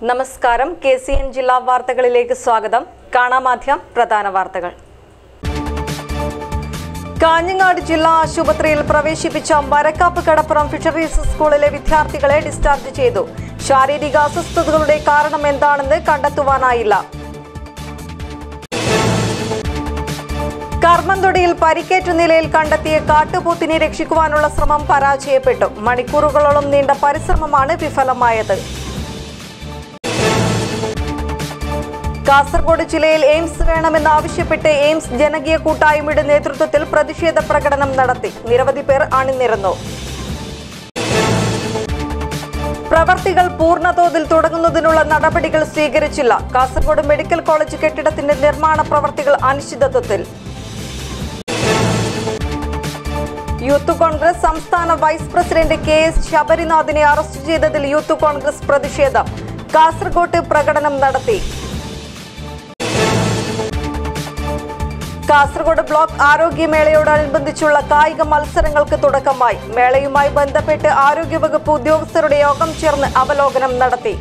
നമസ്കാരം K C N ജില്ലാ വാർത്തകളിലേക്ക് സ്വാഗതം കാണാമാധ്യം പ്രധാന വാർത്തകൾ കാഞ്ഞങ്ങാട് ജില്ലാ ആശുപത്രിയിൽ പ്രവേശിപ്പിച്ച മരക്കാപ്പ് കടപ്പുറം ഫിഷറീസ് സ്കൂളിലെ വിദ്യാർത്ഥികളെ ഡിസ്ചാർജ് ചെയ്തു ശാരീരിക അസ്വസ്ഥതകളുടെ കാരണം എന്താണെന്ന് കണ്ടെത്തുവാനായില്ല കർമ്മന്തൊടിയിൽ പരിക്കേറ്റ നിലയിൽ കണ്ടെത്തിയ കാട്ടുപോത്തിനെ രക്ഷിക്കുവാനുള്ള ശ്രമം പരാജയപ്പെട്ടു മണിക്കൂറുകളോളം നീണ്ട പരിശ്രമമാണ് വിഫലമായത് കാസർഗോഡ് ജില്ലയിൽ എയിംസ് വേണമെന്നാവശ്യപ്പെട്ട് എയിംസ് ജനകീയ കൂട്ടായ്മയുടെ നേതൃത്വത്തിൽ പ്രതിഷേധ പ്രകടനം നടത്തി നിരവധി പേർ അണിനിരന്നു പ്രവർത്തികൾ പൂർണ്ണതോതിൽ തുടങ്ങുന്നതിനുള്ള നടപടികൾ സ്വീകരിച്ചില്ല കാസർഗോഡ് മെഡിക്കൽ കോളേജ് കെട്ടിടത്തിന്റെ നിർമ്മാണ പ്രവർത്തികൾ അനിശ്ചിതത്വത്തിൽ യൂത്ത് കോൺഗ്രസ് സംസ്ഥാന വൈസ് പ്രസിഡന്റ് കെ എസ് ശബരിനാഥിനെ അറസ്റ്റ് ചെയ്തതിൽ യൂത്ത് കോൺഗ്രസ് പ്രതിഷേധം കാസർഗോട്ട് പ്രകടനം നടത്തി കാസർഗോഡ് ബ്ലോക്ക് ആരോഗ്യമേളയോടനുബന്ധിച്ചുള്ള കായിക മത്സരങ്ങൾക്ക് തുടക്കമായി മേളയുമായി ബന്ധപ്പെട്ട് ആരോഗ്യവകുപ്പ് ഉദ്യോഗസ്ഥരുടെ യോഗം ചേർന്ന് അവലോകനം നടത്തി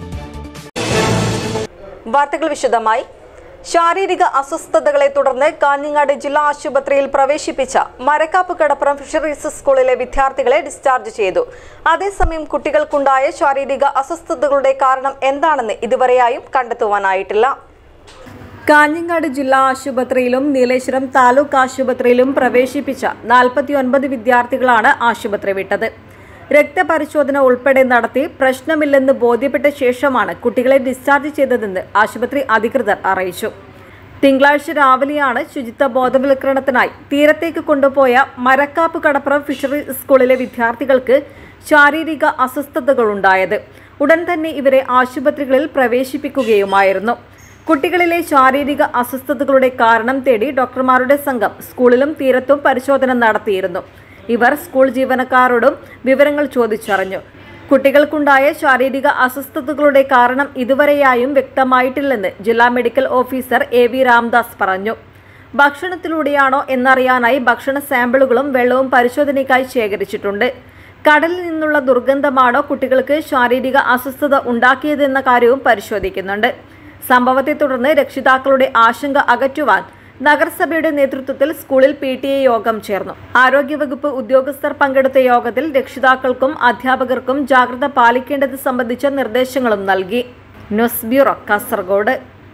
വാർത്തകൾ വിശദമായി ശാരീരിക അസ്വസ്ഥതകളെ തുടർന്ന് കാഞ്ഞങ്ങാട് ജില്ലാ ആശുപത്രിയിൽ പ്രവേശിപ്പിച്ച മരക്കാപ്പ് കടപ്പുറം ഫിഷറീസ് സ്കൂളിലെ വിദ്യാർത്ഥികളെ ഡിസ്ചാർജ് ചെയ്തു അതേസമയം കുട്ടികൾക്കുണ്ടായ ശാരീരിക അസ്വസ്ഥതകളുടെ കാരണം എന്താണെന്ന് ഇതുവരെയായും കണ്ടെത്തുവാനായിട്ടില്ല കാഞ്ഞങ്ങാട് ജില്ലാ ആശുപത്രിയിലും നീലേശ്വരം താലൂക്ക് ആശുപത്രിയിലും പ്രവേശിപ്പിച്ച നാൽപ്പത്തി ഒൻപത് വിദ്യാർത്ഥികളാണ് ആശുപത്രി വിട്ടത് രക്തപരിശോധന ഉൾപ്പെടെ നടത്തി പ്രശ്നമില്ലെന്ന് ബോധ്യപ്പെട്ട ശേഷമാണ് കുട്ടികളെ ഡിസ്ചാർജ് ചെയ്തതെന്ന് ആശുപത്രി അധികൃതർ അറിയിച്ചു തിങ്കളാഴ്ച രാവിലെയാണ് ശുചിത്വ ബോധവൽക്കരണത്തിനായി തീരത്തേക്ക് കൊണ്ടുപോയ മരക്കാപ്പ് കടപ്പുറം ഫിഷറി സ്കൂളിലെ വിദ്യാർത്ഥികൾക്ക് ശാരീരിക അസ്വസ്ഥതകളുണ്ടായത് ഉടൻ തന്നെ ഇവരെ ആശുപത്രികളിൽ പ്രവേശിപ്പിക്കുകയുമായിരുന്നു കുട്ടികളിലെ ശാരീരിക അസ്വസ്ഥതകളുടെ കാരണം തേടി ഡോക്ടർമാരുടെ സംഘം സ്കൂളിലും തീരത്തും പരിശോധന നടത്തിയിരുന്നു ഇവർ സ്കൂൾ ജീവനക്കാരോടും വിവരങ്ങൾ ചോദിച്ചറിഞ്ഞു കുട്ടികൾക്കുണ്ടായ ശാരീരിക അസ്വസ്ഥതകളുടെ കാരണം ഇതുവരെയായും വ്യക്തമായിട്ടില്ലെന്ന് ജില്ലാ medical officer A V Ramdas പറഞ്ഞു ഭക്ഷണത്തിലൂടെയാണോ എന്നറിയാനായി ഭക്ഷണ സാമ്പിളുകളും വെള്ളവും പരിശോധനയ്ക്കായി ശേഖരിച്ചിട്ടുണ്ട് കടലിൽ നിന്നുള്ള ദുർഗന്ധമാണോ കുട്ടികൾക്ക് ശാരീരിക അസ്വസ്ഥത ഉണ്ടാക്കിയതെന്ന കാര്യവും പരിശോധിക്കുന്നുണ്ട് സംഭവത്തെ തുടർന്ന് രക്ഷിതാക്കളുടെ ആശങ്ക അകറ്റുവാൻ നഗരസഭയുടെ നേതൃത്വത്തിൽ സ്കൂളിൽ പി ടി എ യോഗം ചേർന്നു ആരോഗ്യവകുപ്പ് ഉദ്യോഗസ്ഥർ പങ്കെടുത്ത യോഗത്തിൽ രക്ഷിതാക്കൾക്കും അധ്യാപകർക്കും ജാഗ്രത പാലിക്കേണ്ടത് സംബന്ധിച്ച നിർദ്ദേശങ്ങളും നൽകി ന്യൂസ് ബ്യൂറോ കാസർഗോഡ്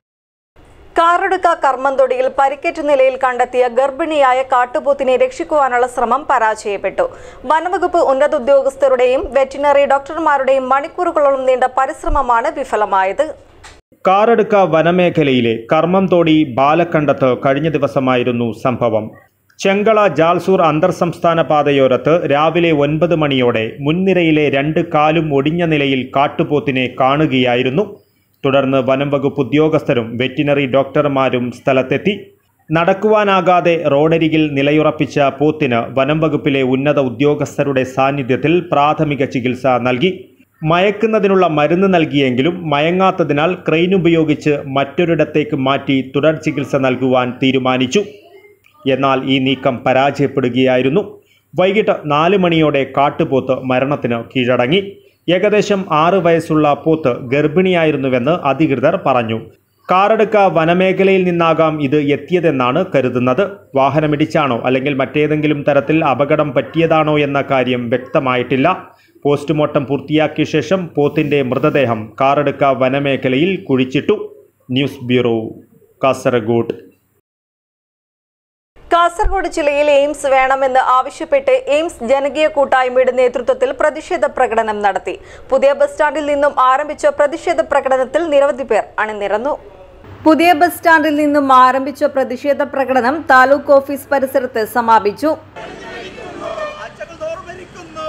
കാറടുക്ക കർമ്മന്തൊടിയിൽ പരിക്കേറ്റ നിലയിൽ കണ്ടെത്തിയ ഗർഭിണിയായ കാട്ടുപോത്തിനെ രക്ഷിക്കുവാനുള്ള ശ്രമം പരാജയപ്പെട്ടു വനവകുപ്പ് ഉന്നത ഉദ്യോഗസ്ഥരുടെയും വെറ്റിനറി ഡോക്ടർമാരുടെയും മണിക്കൂറുകളോളം നീണ്ട പരിശ്രമമാണ് വിഫലമായത് കാറടുക്ക വനമേഖലയിലെ കർമ്മംതോടി ബാലക്കണ്ടത്ത് കഴിഞ്ഞ ദിവസമായിരുന്നു സംഭവം ചെങ്കള ജാൽസൂർ അന്തർ സംസ്ഥാന പാതയോരത്ത് രാവിലെ ഒൻപത് മണിയോടെ മുൻനിരയിലെ രണ്ട് കാലും ഒടിഞ്ഞ നിലയിൽ കാട്ടുപോത്തിനെ കാണുകയായിരുന്നു തുടർന്ന് വനം വകുപ്പ് ഉദ്യോഗസ്ഥരും വെറ്റിനറി ഡോക്ടർമാരും സ്ഥലത്തെത്തി നടക്കുവാനാകാതെ റോഡരികിൽ നിലയുറപ്പിച്ച പോത്തിന് വനം വകുപ്പിലെ ഉന്നത ഉദ്യോഗസ്ഥരുടെ സാന്നിധ്യത്തിൽ പ്രാഥമിക ചികിത്സ നൽകി മയക്കുന്നതിനുള്ള മരുന്ന് നൽകിയെങ്കിലും മയങ്ങാത്തതിനാൽ ക്രെയിൻ ഉപയോഗിച്ച് മറ്റൊരിടത്തേക്ക് മാറ്റി തുടർ ചികിത്സ നൽകുവാൻ തീരുമാനിച്ചു എന്നാൽ ഈ നീക്കം പരാജയപ്പെടുകയായിരുന്നു വൈകിട്ട് നാല് മണിയോടെ കാട്ടുപോത്ത് മരണത്തിന് കീഴടങ്ങി ഏകദേശം ആറ് വയസ്സുള്ള പോത്ത് ഗർഭിണിയായിരുന്നുവെന്ന് അധികൃതർ പറഞ്ഞു കാറടുക്ക വനമേഖലയിൽ നിന്നാകാം ഇത് എത്തിയതെന്നാണ് കരുതുന്നത് വാഹനമിടിച്ചാണോ അല്ലെങ്കിൽ മറ്റേതെങ്കിലും തരത്തിൽ അപകടം പറ്റിയതാണോ എന്ന കാര്യം വ്യക്തമായിട്ടില്ല പോസ്റ്റ്മോർട്ടം പൂർത്തിയാക്കിയ ശേഷം പോത്തിന്റെ മൃതദേഹം കാറടുക്ക വനമേഖലയിൽ കുഴിച്ചിട്ടു ന്യൂസ് ബ്യൂറോ കാസർഗോഡ് കാസർഗോഡ് ജില്ലയിൽ എയിംസ് വേണമെന്ന് ആവശ്യപ്പെട്ട് എയിംസ് ജനകീയ കൂട്ടായ്മയുടെ നേതൃത്വത്തിൽ പ്രതിഷേധ പ്രകടനം നടത്തി പുതിയ ബസ് സ്റ്റാൻഡിൽ നിന്നും ആരംഭിച്ച പ്രതിഷേധ പ്രകടനത്തിൽ നിരവധി പേർ അണിനിരന്നു പുതിയ ബസ് സ്റ്റാൻഡിൽ നിന്നും ആരംഭിച്ച പ്രതിഷേധ പ്രകടനം താലൂക്ക് ഓഫീസ് പരിസരത്ത് സമാപിച്ചു ആഴ്ചകൾ തോറും ഭരിക്കുന്നു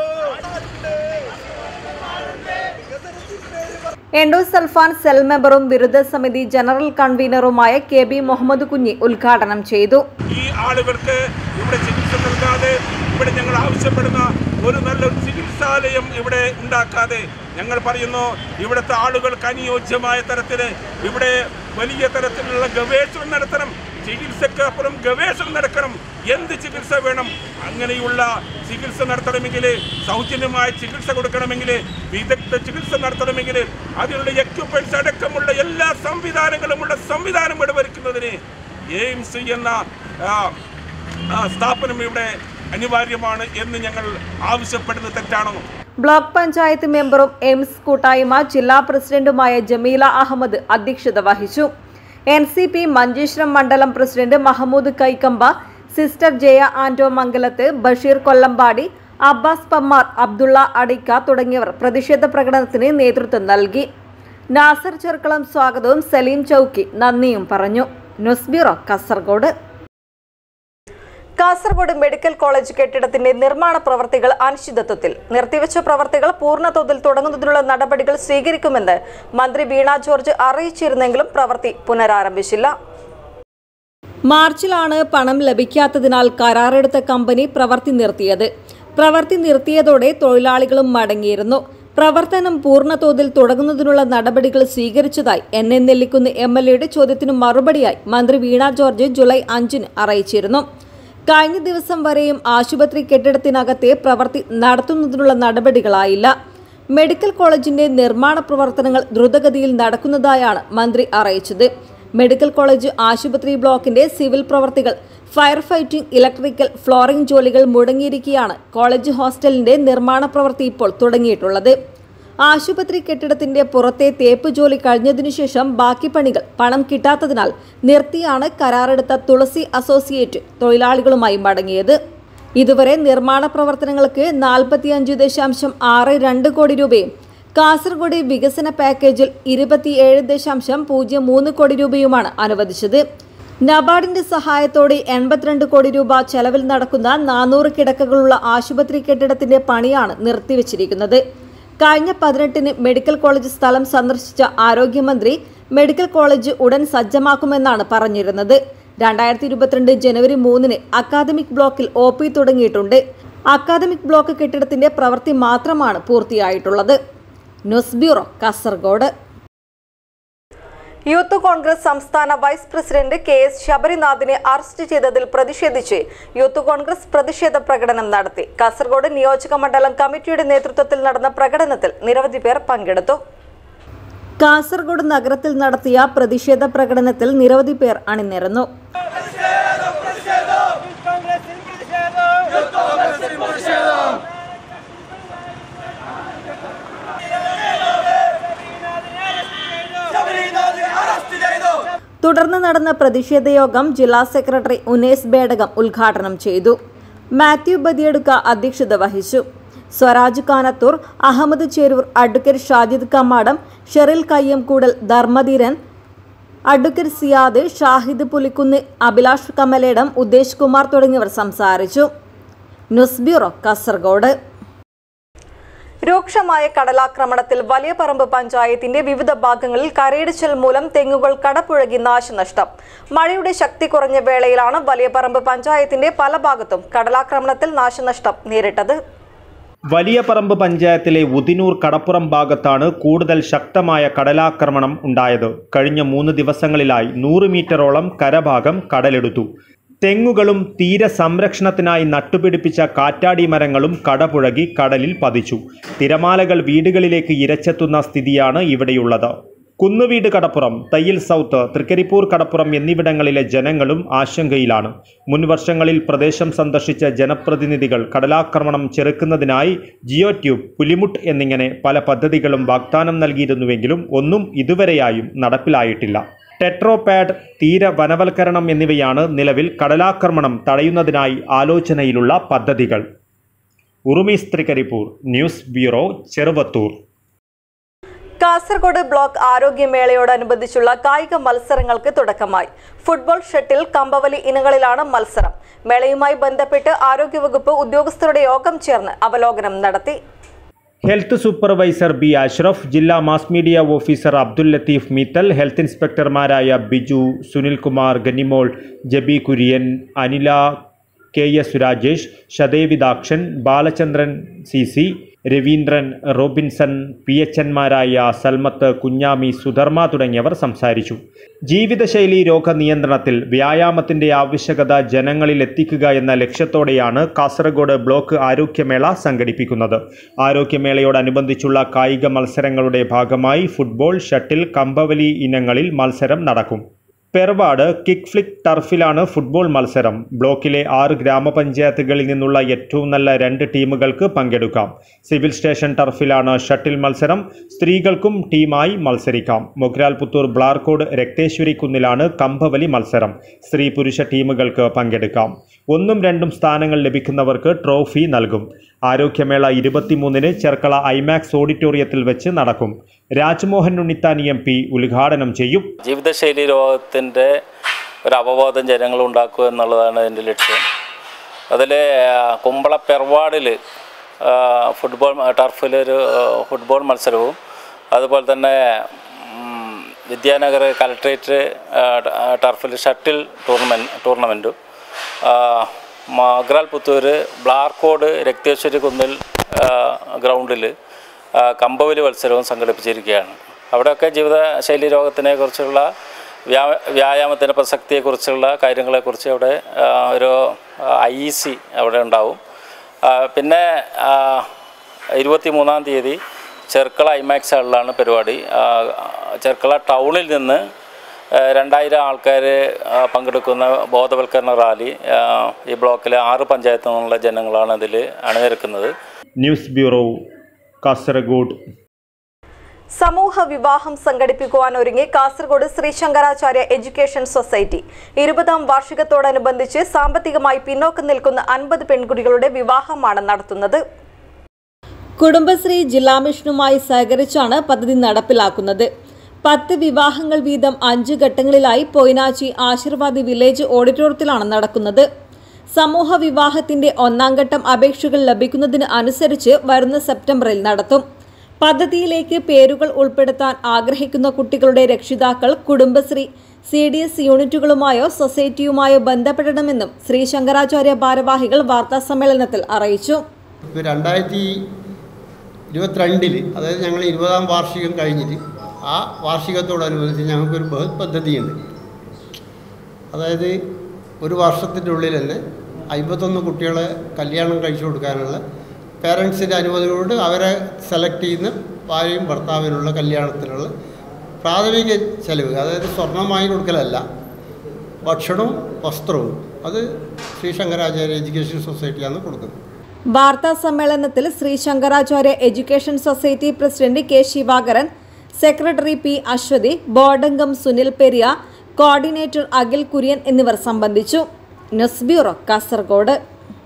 എൻഡോസൾഫാൻ സെൽ മെമ്പറും വിരുദ്ധ സമിതി ജനറൽ കൺവീനറുമായ കെ ബി മുഹമ്മദ് കുഞ്ഞി ഉദ്ഘാടനം ചെയ്തു ഈ ആളുകൾക്ക് ഇവിടെ ചികിത്സ നൽകാതെ ഇവിടെ ഞങ്ങൾ ആവശ്യപ്പെടുന്ന ഒരു നല്ലൊരു ചികിത്സാലയം ഇവിടെ ഉണ്ടാക്കാതെ ഞങ്ങൾ പറയുന്നു ഇവിടുത്തെ ആളുകൾക്ക് അനുയോജ്യമായ തരത്തിൽ ഇവിടെ വലിയ തരത്തിലുള്ള ഗവേഷണം നടത്തണം ചികിത്സക്ക് അപ്പുറം ഗവേഷണം നടക്കണം എന്ത് ചികിത്സ വേണം അങ്ങനെയുള്ള ചികിത്സ നടത്തണമെങ്കിൽ സൗജന്യമായ ചികിത്സ കൊടുക്കണമെങ്കിൽ വിദഗ്ധ ചികിത്സ നടത്തണമെങ്കിൽ അതിനുള്ള എക്യുപ്മെന്റ്സ് അടക്കമുള്ള എല്ലാ സംവിധാനങ്ങളുമുള്ള സംവിധാനം ഇവിടെ വരുത്തുന്നതിന് എയിംസ് എന്ന ആ, ആ, സ്ഥാപനം ഇവിടെ അനിവാര്യമാണ് എന്ന് ഞങ്ങൾ ആവശ്യപ്പെടുന്നത് തെറ്റാണോ ബ്ലോക്ക് പഞ്ചായത്ത് മെമ്പറും എയിംസ് കൂട്ടായ്മ ജില്ലാ പ്രസിഡന്റുമായ ജമീല അഹമ്മദ് അധ്യക്ഷത വഹിച്ചു എൻ സി പി മഞ്ചേശ്വരം മണ്ഡലം പ്രസിഡന്റ് മഹമ്മൂദ് കൈക്കമ്പ സിസ്റ്റർ ജയ ആന്റോ മംഗലത്ത് ബഷീർ കൊല്ലമ്പാടി അബ്ബാസ് പമ്മാർ അബ്ദുള്ള അടിക്ക തുടങ്ങിയവർ പ്രതിഷേധ പ്രകടനത്തിന് നേതൃത്വം നൽകി നാസർ ചെർക്കളം സ്വാഗതവും സലീം ചൌക്കി നന്ദിയും പറഞ്ഞു news bureau Kasaragod Kasaragod medical college കെട്ടിടത്തിന്റെ നിർമ്മാണ പ്രവർത്തികൾ അനിശ്ചിതത്വത്തിൽ നിർത്തിവെച്ച പ്രവർത്തികൾ പൂർണ്ണതോതിൽ തുടങ്ങുന്നതിനുള്ള നടപടികൾ സ്വീകരിക്കുമെന്ന് മന്ത്രി വീണ ജോർജ് അറിയിച്ചിരുന്നെങ്കിലും പ്രവൃത്തി പുനരാരംഭിച്ചില്ല മാർച്ചിലാണ് പണം ലഭിക്കാത്തതിനാൽ കരാറെടുത്ത കമ്പനി പ്രവൃത്തി നിർത്തിയത് പ്രവൃത്തി നിർത്തിയതോടെ തൊഴിലാളികളും മടങ്ങിയിരുന്നു പ്രവർത്തനം പൂർണ്ണതോതിൽ തുടങ്ങുന്നതിനുള്ള നടപടികൾ സ്വീകരിച്ചതായി N N Nellikunnu M L എയുടെ ചോദ്യത്തിന് മറുപടിയായി മന്ത്രി വീണ ജോർജ് ജൂലൈ അഞ്ചിന് അറിയിച്ചിരുന്നു കഴിഞ്ഞ ദിവസം വരെയും ആശുപത്രി കെട്ടിടത്തിനകത്തെ പ്രവൃത്തി നടത്തുന്നതിനുള്ള നടപടികളായില്ല മെഡിക്കൽ കോളേജിന്റെ നിർമ്മാണ പ്രവർത്തനങ്ങൾ ദ്രുതഗതിയിൽ നടക്കുന്നതായാണ് മന്ത്രി അറിയിച്ചത് മെഡിക്കൽ കോളേജ് ആശുപത്രി ബ്ലോക്കിന്റെ സിവിൽ പ്രവർത്തികൾ ഫയർ ഫൈറ്റിംഗ് ഇലക്ട്രിക്കൽ ഫ്ലോറിംഗ് ജോലികൾ മുടങ്ങിയിരിക്കെയാണ് കോളേജ് ഹോസ്റ്റലിന്റെ നിർമ്മാണ പ്രവൃത്തി ഇപ്പോൾ തുടങ്ങിയിട്ടുള്ളത് ആശുപത്രി കെട്ടിടത്തിന്റെ പുറത്തെ തേപ്പ് ജോലി കഴിഞ്ഞതിനു ശേഷം ബാക്കി പണികൾ പണം കിട്ടാത്തതിനാൽ നിർത്തിയാണ് കരാറെടുത്ത തുളസി അസോസിയേറ്റ് തൊഴിലാളികളുമായി മടങ്ങിയത് ഇതുവരെ നിർമ്മാണ പ്രവർത്തനങ്ങൾക്ക് നാൽപ്പത്തിയഞ്ച് ദശാംശം ആറ് രണ്ട് കോടി രൂപയും കാസർഗോഡ് വികസന പാക്കേജിൽ ഇരുപത്തിയേഴ് ദശാംശം പൂജ്യം മൂന്ന് കോടി രൂപയുമാണ് അനുവദിച്ചത് നബാർഡിന്റെ സഹായത്തോടെ എൺപത്തിരണ്ട് കോടി രൂപ ചെലവിൽ നടക്കുന്ന നാനൂറ് കിടക്കകളുള്ള ആശുപത്രി കെട്ടിടത്തിന്റെ പണിയാണ് നിർത്തിവച്ചിരിക്കുന്നത് കഴിഞ്ഞ പതിനെട്ടിന് മെഡിക്കൽ കോളേജ് സ്ഥലം സന്ദർശിച്ച ആരോഗ്യമന്ത്രി മെഡിക്കൽ കോളേജ് ഉടൻ സജ്ജമാക്കുമെന്നാണ് പറഞ്ഞിരുന്നത് രണ്ടായിരത്തി ഇരുപത്തിരണ്ട് ജനുവരി മൂന്നിന് അക്കാദമിക് ബ്ലോക്കിൽ ഒ പി തുടങ്ങിയിട്ടുണ്ട് അക്കാദമിക് ബ്ലോക്ക് കെട്ടിടത്തിന്റെ പ്രവൃത്തി മാത്രമാണ് പൂർത്തിയായിട്ടുള്ളത് news bureau Kasaragod youth Congress സംസ്ഥാന വൈസ് പ്രസിഡന്റ് കെ എസ് ശബരിനാഥിനെ അറസ്റ്റ് ചെയ്തതിൽ പ്രതിഷേധിച്ച് യൂത്ത് കോൺഗ്രസ് പ്രതിഷേധ പ്രകടനം നടത്തി കാസർഗോഡ് നിയോജക മണ്ഡലം കമ്മിറ്റിയുടെ നേതൃത്വത്തിൽ നടന്ന പ്രകടനത്തിൽ നിരവധി പേർ പങ്കെടുത്തു കാസർഗോഡ് നഗരത്തിൽ നടത്തിയ പ്രതിഷേധ പ്രകടനത്തിൽ നിരവധി പേർ അണിനിരന്നു തുടർന്ന് നടന്ന പ്രതിഷേധ യോഗം ജില്ലാ സെക്രട്ടറി ഉനേസ് ബേഡകം ഉദ്ഘാടനം ചെയ്തു മാത്യു ബദിയടുക്ക അധ്യക്ഷത വഹിച്ചു സ്വരാജ് കാനത്തൂർ അഹമ്മദ് ചേരൂർ അഡ്വക്കേറ്റ് ഷാജിദ് കമ്മാടം ഷെറിൽ കയ്യംകൂടൽ ധർമ്മധീരൻ അഡ്വക്കേറ്റ് സിയാദ് ഷാഹിദ് പുലിക്കുന്ന് അഭിലാഷ് കമലേടം ഉദ്ദേശ് കുമാർ തുടങ്ങിയവർ സംസാരിച്ചു ന്യൂസ് ബ്യൂറോ കാസർഗോഡ് രൂക്ഷമായ കടലാക്രമണത്തിൽ വലിയ പറമ്പ് പഞ്ചായത്തിന്റെ വിവിധ ഭാഗങ്ങളിൽ കരയിടിച്ചൽ മൂലം തെങ്ങുകൾ കടപുഴകി നാശനഷ്ടം മഴയുടെ ശക്തി കുറഞ്ഞ വേളയിലാണ് വലിയ പറമ്പ് പഞ്ചായത്തിന്റെ പല ഭാഗത്തും കടലാക്രമണത്തിൽ നാശനഷ്ടം നേരിട്ടത് വലിയ പറമ്പ് പഞ്ചായത്തിലെ ഉദിനൂർ കടപ്പുറം ഭാഗത്താണ് കൂടുതൽ ശക്തമായ കടലാക്രമണം ഉണ്ടായത് കഴിഞ്ഞ മൂന്ന് ദിവസങ്ങളിലായി നൂറ് മീറ്ററോളം കരഭാഗം കടലെടുത്തു തെങ്ങുകളും തീരസംരക്ഷണത്തിനായി നട്ടുപിടിപ്പിച്ച കാറ്റാടി മരങ്ങളും കടപുഴകി കടലിൽ പതിച്ചു തിരമാലകൾ വീടുകളിലേക്ക് ഇരച്ചെത്തുന്ന സ്ഥിതിയാണ് ഇവിടെയുള്ളത് കുന്നുവീട് കടപ്പുറം തയ്യിൽ സൗത്ത് തൃക്കരിപ്പൂർ കടപ്പുറം എന്നിവിടങ്ങളിലെ ജനങ്ങളും ആശങ്കയിലാണ് മുൻവർഷങ്ങളിൽ പ്രദേശം സന്ദർശിച്ച ജനപ്രതിനിധികൾ കടലാക്രമണം ചെറുക്കുന്നതിനായി ജിയോ ട്യൂബ് പുലിമുട്ട് എന്നിങ്ങനെ പല പദ്ധതികളും വാഗ്ദാനം നൽകിയിരുന്നുവെങ്കിലും ഒന്നും ഇതുവരെയായും നടപ്പിലായിട്ടില്ല ടെട്രോപാഡ് തീര വനവൽക്കരണം എന്നിവയാണ് നിലവിൽ കടലാക്രമണം തടയുന്നതിനായി ആലോചനയിലുള്ള പദ്ധതികൾ Urumees Trikaripur news bureau Cheruvathur Kasaragod block ആരോഗ്യമേളയോടനുബന്ധിച്ചുള്ള കായിക മത്സരങ്ങൾക്ക് തുടക്കമായി ഫുട്ബോൾ ഷട്ടിൽ കമ്പവലി ഇനങ്ങളിലാണ് മത്സരം മേളയുമായി ബന്ധപ്പെട്ട് ആരോഗ്യവകുപ്പ് ഉദ്യോഗസ്ഥരുടെ യോഗം ചേർന്ന് അവലോകനം നടത്തി ഹെൽത്ത് സൂപ്പർവൈസർ ബി അഷ്റഫ് ജില്ലാ mass media officer Abdul Latheef Meethal health ഇൻസ്പെക്ടർമാരായ Biju Sunilkumar Ganimol Jabi Kurian Anila K S Rajesh Sathevidakshan Balachandran C C Raveendran Robinson P H എൻമാരായ സൽമത്ത് കുഞ്ഞാമി സുധർമ്മ തുടങ്ങിയവർ സംസാരിച്ചു ജീവിതശൈലി രോഗ നിയന്ത്രണത്തിൽ വ്യായാമത്തിന്റെ ആവശ്യകത ജനങ്ങളിൽ എത്തിക്കുക എന്ന ലക്ഷ്യത്തോടെയാണ് കാസർഗോഡ് ബ്ലോക്ക് ആരോഗ്യമേള സംഘടിപ്പിക്കുന്നത് ആരോഗ്യമേളയോടനുബന്ധിച്ചുള്ള കായിക മത്സരങ്ങളുടെ ഭാഗമായി ഫുട്ബോൾ ഷട്ടിൽ കമ്പവലി ഇനങ്ങളിൽ മത്സരം നടക്കും പെർവാട് കിക്ക് ഫ്ലിക് ടർഫിലാണ് ഫുട്ബോൾ മത്സരം ബ്ലോക്കിലെ ആറ് ഗ്രാമപഞ്ചായത്തുകളിൽ നിന്നുള്ള ഏറ്റവും നല്ല രണ്ട് ടീമുകൾക്ക് പങ്കെടുക്കാം സിവിൽ സ്റ്റേഷൻ ടർഫിലാണ് ഷട്ടിൽ മത്സരം സ്ത്രീകൾക്കും ടീമായി മത്സരിക്കാം മൊഗ്രാൽ പുത്തൂർ ബ്ലാർക്കോട് രക്തേശ്വരി കുന്നിലാണ് കമ്പവലി മത്സരം സ്ത്രീ പുരുഷ ടീമുകൾക്ക് പങ്കെടുക്കാം ഒന്നും രണ്ടും സ്ഥാനങ്ങൾ ലഭിക്കുന്നവർക്ക് ട്രോഫി നൽകും ആരോഗ്യമേള ഇരുപത്തിമൂന്നിന് ചെർക്കള ഐമാക്സ് ഓഡിറ്റോറിയത്തിൽ വെച്ച് നടക്കും രാജ്മോഹൻ ഉണ്ണിത്താനി എം പി ഉദ്ഘാടനം ചെയ്യും ജീവിതശൈലി രോഗത്തിൻ്റെ ഒരു അവബോധം ജനങ്ങൾ ഉണ്ടാക്കുക എന്നുള്ളതാണ് എൻ്റെ ലക്ഷ്യം അതിൽ കുമ്പള പെർവാടിൽ ഫുട്ബോൾ ടർഫിലൊരു ഫുട്ബോൾ മത്സരവും അതുപോലെ തന്നെ ഉം, വിദ്യാനഗർ കലക്ട്രേറ്റ് ടർഫിൽ ഷട്ടിൽ ടൂർണമെൻറ്റ് ടൂർണമെൻറ്റും മഗ്രാൽ പുത്തൂർ ബ്ലാർക്കോട് രക്തേശ്വരി കുന്നിൽ ഗ്രൗണ്ടിൽ കമ്പവലി മത്സരവും സംഘടിപ്പിച്ചിരിക്കുകയാണ് അവിടെയൊക്കെ ജീവിതശൈലി രോഗത്തിനെ കുറിച്ചുള്ള വ്യാ വ്യായാമത്തിൻ്റെ പ്രസക്തിയെക്കുറിച്ചുള്ള കാര്യങ്ങളെക്കുറിച്ച് അവിടെ ആ, ഒരു ഐ ഇ സി അവിടെ ഉണ്ടാവും ആ, പിന്നെ ഇരുപത്തി മൂന്നാം തീയതി ചെർക്കള ഐമാക്സ് ഹാളിലാണ് പരിപാടി ആ, ചെർക്കള ടൗണിൽ നിന്ന് ആ, രണ്ടായിരം ആൾക്കാർ പങ്കെടുക്കുന്ന ബോധവൽക്കരണ റാലി ആ, ഈ ബ്ലോക്കിലെ ആറ് പഞ്ചായത്തിൽ നിന്നുള്ള ജനങ്ങളാണ് ഇതിൽ അണിനിരക്കുന്നത് ന്യൂസ് ബ്യൂറോ കാസർഗോഡ് സമൂഹ വിവാഹം സംഘടിപ്പിക്കുവാൻ ഒരുങ്ങി കാസർഗോഡ് ശ്രീ ശങ്കരാചാര്യ എഡ്യൂക്കേഷൻ സൊസൈറ്റി ഇരുപതാം വാർഷികത്തോടനുബന്ധിച്ച് സാമ്പത്തികമായി പിന്നോക്കം നിൽക്കുന്ന അൻപത് പെൺകുട്ടികളുടെ വിവാഹമാണ് നടത്തുന്നത് കുടുംബശ്രീ ജില്ലാ മിഷനുമായി സഹകരിച്ചാണ് പദ്ധതി നടപ്പിലാക്കുന്നത് പത്ത് വിവാഹങ്ങൾ വീതം അഞ്ച് ഘട്ടങ്ങളിലായി പൊയ്നാച്ചി ആശീർവാദി വില്ലേജ് ഓഡിറ്റോറിയത്തിലാണ് നടക്കുന്നത് സമൂഹ വിവാഹത്തിന്റെ ഒന്നാം ഘട്ടം അപേക്ഷകൾ ലഭിക്കുന്നതിന് അനുസരിച്ച് വരുന്ന സെപ്റ്റംബറിൽ നടത്തും പദ്ധതിയിലേക്ക് പേരുകൾ ഉൾപ്പെടുത്താൻ ആഗ്രഹിക്കുന്ന കുട്ടികളുടെ രക്ഷിതാക്കൾ കുടുംബശ്രീ സി ഡി എസ് യൂണിറ്റുകളുമായോ സൊസൈറ്റിയുമായോ ബന്ധപ്പെടണമെന്നും ശ്രീ ശങ്കരാചാര്യ ഭാരവാഹികൾ വാർത്താസമ്മേളനത്തിൽ അറിയിച്ചു ഇപ്പോൾ രണ്ടായിരത്തി ഇരുപത്തിരണ്ടിൽ അതായത് ഞങ്ങൾ ഇരുപതാം വാർഷികം കഴിഞ്ഞിട്ട് ആ വാർഷികത്തോടനുബന്ധിച്ച് ഞങ്ങൾക്കൊരു ബൃഹത് പദ്ധതിയുണ്ട് അതായത് ഒരു വർഷത്തിൻ്റെ ഉള്ളിൽ തന്നെ അമ്പത്തൊന്ന് കുട്ടികളെ കല്യാണം കഴിച്ചു കൊടുക്കാനുള്ള പേരൻസിൻ്റെ അനുമതിയോട് അവരെ സെലക്ട് ചെയ്യുന്ന ഭാര്യയും ഭർത്താവിനുള്ള കല്യാണത്തിനുള്ള പ്രാഥമിക ചെലവ് അതായത് സ്വർണം വാങ്ങി കൊടുക്കലല്ല ഭക്ഷണവും വസ്ത്രവും അത് ശ്രീ ശങ്കരാചാര്യ എഡ്യൂക്കേഷൻ സൊസൈറ്റിയാണ് കൊടുക്കുന്നത് വാർത്താ സമ്മേളനത്തിൽ Shri Shankaracharya education society president K Sivakaran secretary P Aswathi ബോർഡംഗം സുനിൽ പെരിയ കോർഡിനേറ്റർ അഖിൽ കുര്യൻ എന്നിവർ സംബന്ധിച്ചു ന്യൂസ് ബ്യൂറോ കാസർഗോഡ്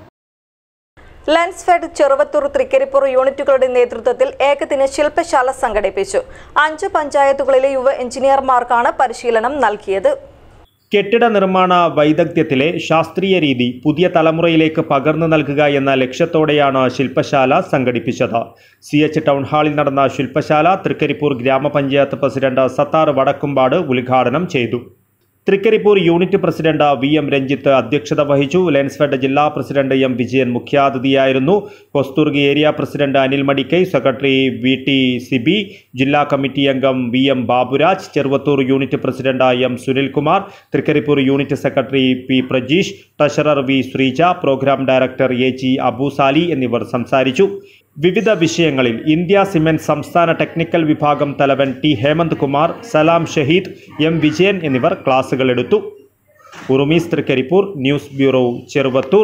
ലെൻസ്ഫെഡ് ചെറുവത്തൂർ തൃക്കരിപ്പൂർ യൂണിറ്റുകളുടെ നേതൃത്വത്തിൽ ഏകദിന ശില്പശാല സംഘടിപ്പിച്ചു അഞ്ച് പഞ്ചായത്തുകളിലെ യുവ എഞ്ചിനീയർമാർക്കാണ് പരിശീലനം നൽകിയത് കെട്ടിട നിർമ്മാണ വൈദഗ്ധ്യത്തിലെ ശാസ്ത്രീയ രീതി പുതിയ തലമുറയിലേക്ക് പകർന്നു നൽകുക എന്ന ലക്ഷ്യത്തോടെയാണ് ശില്പശാല സംഘടിപ്പിച്ചത് സി എച്ച് ടൗൺ ഹാളിൽ നടന്ന ശില്പശാല തൃക്കരിപ്പൂർ ഗ്രാമപഞ്ചായത്ത് പ്രസിഡന്റ് സത്താർ വടക്കുംപാട് ഉദ്ഘാടനം ചെയ്തു Trikaripur unit president V M Ranjith അധ്യക്ഷത വഹിച്ചു ലെൻസ്ഫെഡ് ജില്ലാ പ്രസിഡന്റ് എം വിജയൻ മുഖ്യാതിഥിയായിരുന്നു Hosdurg area president Anil Madikai secretary V T Sibi ജില്ലാ കമ്മിറ്റി അംഗം V M Baburaj Cheruvathur unit president M Sunilkumar Trikaripur unit secretary P Prajeesh treasurer V Sreeja programme director A G Abusali എന്നിവർ സംസാരിച്ചു വിവിധ വിഷയങ്ങളിൽ ഇന്ത്യ സിമെന്റ് സംസ്ഥാന ടെക്നിക്കൽ വിഭാഗം തലവൻ ടി ഹേമന്ത് കുമാർ സലാം ഷഹീദ് എം വിജയൻ എന്നിവർ ക്ലാസുകൾ എടുത്തു Urumees Trikaripur news bureau Cheruvathur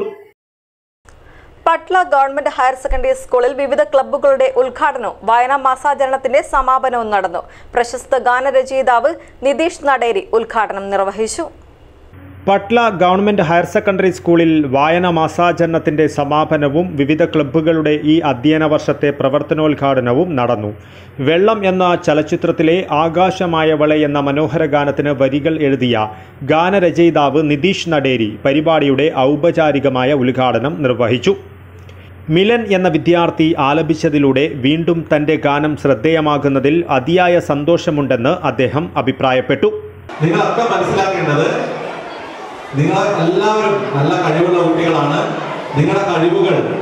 Patla government higher secondary സ്കൂളിൽ വിവിധ ക്ലബ്ബുകളുടെ ഉദ്ഘാടനവും വായനാ മാസാചരണത്തിന്റെ സമാപനവും നടന്നു പ്രശസ്ത ഗാനരചയിതാവ് നിതീഷ് നടേരി ഉദ്ഘാടനം നിർവഹിച്ചു പട്ല ഗവൺമെന്റ് ഹയർ സെക്കൻഡറി സ്കൂളിൽ വായന മാസാചരണത്തിന്റെ സമാപനവും വിവിധ ക്ലബ്ബുകളുടെ ഈ അധ്യയന വർഷത്തെ പ്രവർത്തനോദ്ഘാടനവും നടന്നു വെള്ളം എന്ന ചലച്ചിത്രത്തിലെ ആകാശമായവളെ എന്ന മനോഹര ഗാനത്തിന് വരികൾ എഴുതിയ ഗാനരചയിതാവ് നിതീഷ് നടേരി പരിപാടിയുടെ ഔപചാരികമായ ഉദ്ഘാടനം നിർവഹിച്ചു മിലൻ എന്ന വിദ്യാർത്ഥി ആലപിച്ചതിലൂടെ വീണ്ടും തന്റെ ഗാനം ശ്രദ്ധേയമാകുന്നതിൽ അതിയായ സന്തോഷമുണ്ടെന്ന് അദ്ദേഹം അഭിപ്രായപ്പെട്ടു നിങ്ങളൊക്കെ മനസ്സിലാക്കേണ്ടത് നിങ്ങൾ എല്ലാവരും നല്ല കഴിവുള്ള കുട്ടികളാണ് നിങ്ങളുടെ കഴിവുകൾ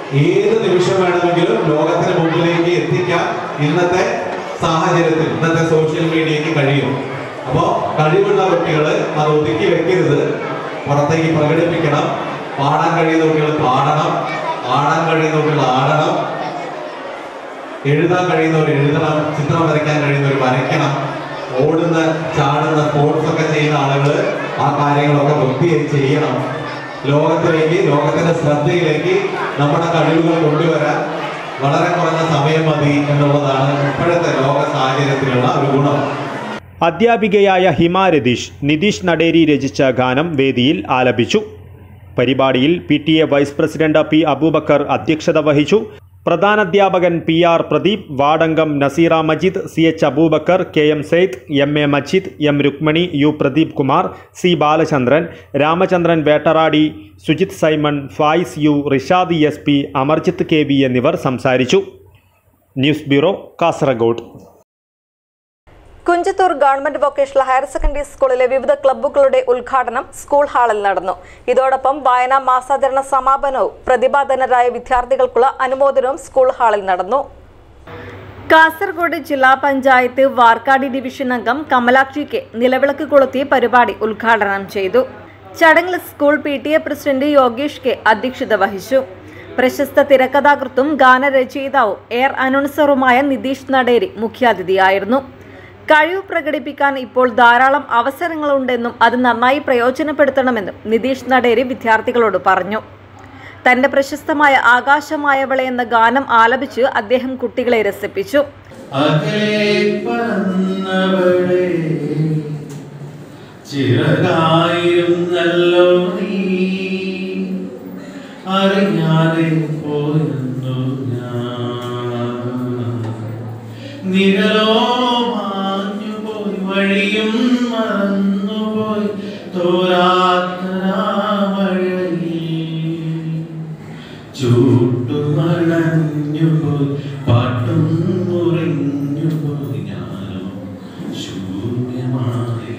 ഏത് നിമിഷം വേണമെങ്കിലും ലോകത്തിന് മുമ്പിലേക്ക് എത്തിക്കാൻ ഇന്നത്തെ സാഹചര്യത്തിൽ ഇന്നത്തെ സോഷ്യൽ മീഡിയക്ക് കഴിയും അപ്പോൾ കഴിവുള്ള കുട്ടികൾ അത് ഒതുക്കി വെക്കരുത് പുറത്തേക്ക് പ്രകടിപ്പിക്കണം പാടാൻ കഴിയുന്ന കുട്ടികൾ പാടണം ആടാൻ കഴിയുന്ന കുട്ടികൾ ആടണം എഴുതാൻ കഴിയുന്നവർ എഴുതണം ചിത്രം വരയ്ക്കാൻ കഴിയുന്നവർ വരയ്ക്കണം ഓടുന്ന ചാടുന്ന സ്പോർട്സ് ഒക്കെ ചെയ്യുന്ന ആളുകൾ ആ കാര്യങ്ങളൊക്കെ വൃത്തിയായി ചെയ്യണം ലോകത്തിലേക്ക് ലോകത്തിന്റെ ശ്രദ്ധയിലേക്ക് നമ്മുടെ കഴിവുകൾ കൊണ്ടുവരാൻ വളരെ കുറഞ്ഞ സമയം മതി എന്നുള്ളതാണ് ഇപ്പോഴത്തെ ലോക സാഹചര്യത്തിലുള്ള ഒരു ഗുണം അധ്യാപികയായ ഹിമ രതീഷ് നിതീഷ് നടേരി രചിച്ച ഗാനം വേദിയിൽ ആലപിച്ചു പരിപാടിയിൽ P T A vice president P Abubacker അധ്യക്ഷത വഹിച്ചു പ്രധാനാധ്യാപകൻ പി ആർ പ്രദീപ് വാർഡംഗം Naseera Majeed C H Abubacker K M Sayed M A Majeed M Rukmani U Pradeep Kumar C Balachandran Ramachandran Vettaradi Sujith Simon Faiz U Rishad S P Amarjith K V എന്നിവർ സംസാരിച്ചു news bureau Kasaragod Kunjathur government vocational higher secondary സ്കൂളിലെ വിവിധ ക്ലബ്ബുകളുടെ ഉദ്ഘാടനം സ്കൂൾ ഹാളിൽ നടന്നു ഇതോടൊപ്പം വായനാ മാസാചരണ സമാപനവും പ്രതിഭാധനരായ വിദ്യാർത്ഥികൾക്കുള്ള അനുമോദനവും സ്കൂൾ ഹാളിൽ നടന്നു കാസർഗോഡ് ജില്ലാ പഞ്ചായത്ത് വാർക്കാടി ഡിവിഷൻ അംഗം കമലാക്ഷി കെ നിലവിളക്ക് കൊളുത്തി പരിപാടി ഉദ്ഘാടനം ചെയ്തു ചടങ്ങിൽ school P T A president Yogesh K അധ്യക്ഷത വഹിച്ചു പ്രശസ്ത തിരക്കഥാകൃത്തും ഗാനരചയിതാവും എയർ അനൗൺസറുമായ നിതീഷ് നടേരി മുഖ്യാതിഥിയായിരുന്നു കഴിവ് പ്രകടിപ്പിക്കാൻ ഇപ്പോൾ ധാരാളം അവസരങ്ങളുണ്ടെന്നും അത് നന്നായി പ്രയോജനപ്പെടുത്തണമെന്നും നിതീഷ് നടേരി വിദ്യാർത്ഥികളോട് പറഞ്ഞു തന്റെ പ്രശസ്തമായ ആകാശമായവളെ എന്ന ഗാനം ആലപിച്ച് അദ്ദേഹം കുട്ടികളെ രസിപ്പിച്ചു അകലെ പറന്നവളെ ചിറകായിരുന്നല്ലോ നീ അറിയാതെ പോയിരുന്നു ഞാൻ നിഴലോ മാഞ്ഞുപോയി വഴിയും മറന്നുപോയി തോരാത്തരാമഴയിൽ ചൂട്ടുമണഞ്ഞുപോയി പാട്ടും മുറിഞ്ഞുപോയി ഞാനോ ശൂന്യമായി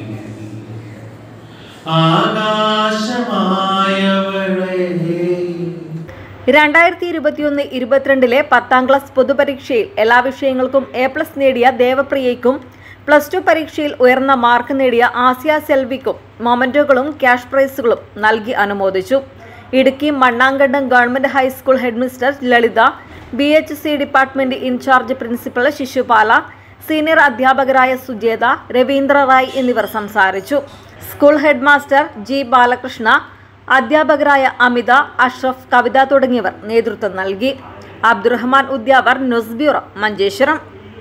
ആകാശമായവളെ രണ്ടായിരത്തി ഇരുപത്തിയൊന്ന് ഇരുപത്തിരണ്ടിലെ പത്താം ക്ലാസ് പൊതുപരീക്ഷയിൽ എല്ലാ വിഷയങ്ങൾക്കും എ പ്ലസ് നേടിയ ദേവപ്രിയയ്ക്കും പ്ലസ് ടു പരീക്ഷയിൽ ഉയർന്ന മാർക്ക് നേടിയ ആസിയ സെൽവിക്കും മൊമന്റോകളും ക്യാഷ് പ്രൈസുകളും നൽകി അനുമോദിച്ചു Idukki Mannankandam government high school headmistress Lalitha B H C department in charge principal Shishupala senior അധ്യാപകരായ സുജേത രവീന്ദ്ര റായ് എന്നിവർ സംസാരിച്ചു school head master G Balakrishna അധ്യാപകരായ അമിത അഷ്റഫ് കവിത തുടങ്ങിയവർ നേതൃത്വം നൽകി Abdurahman Udyavar news bureau Manjeshwaram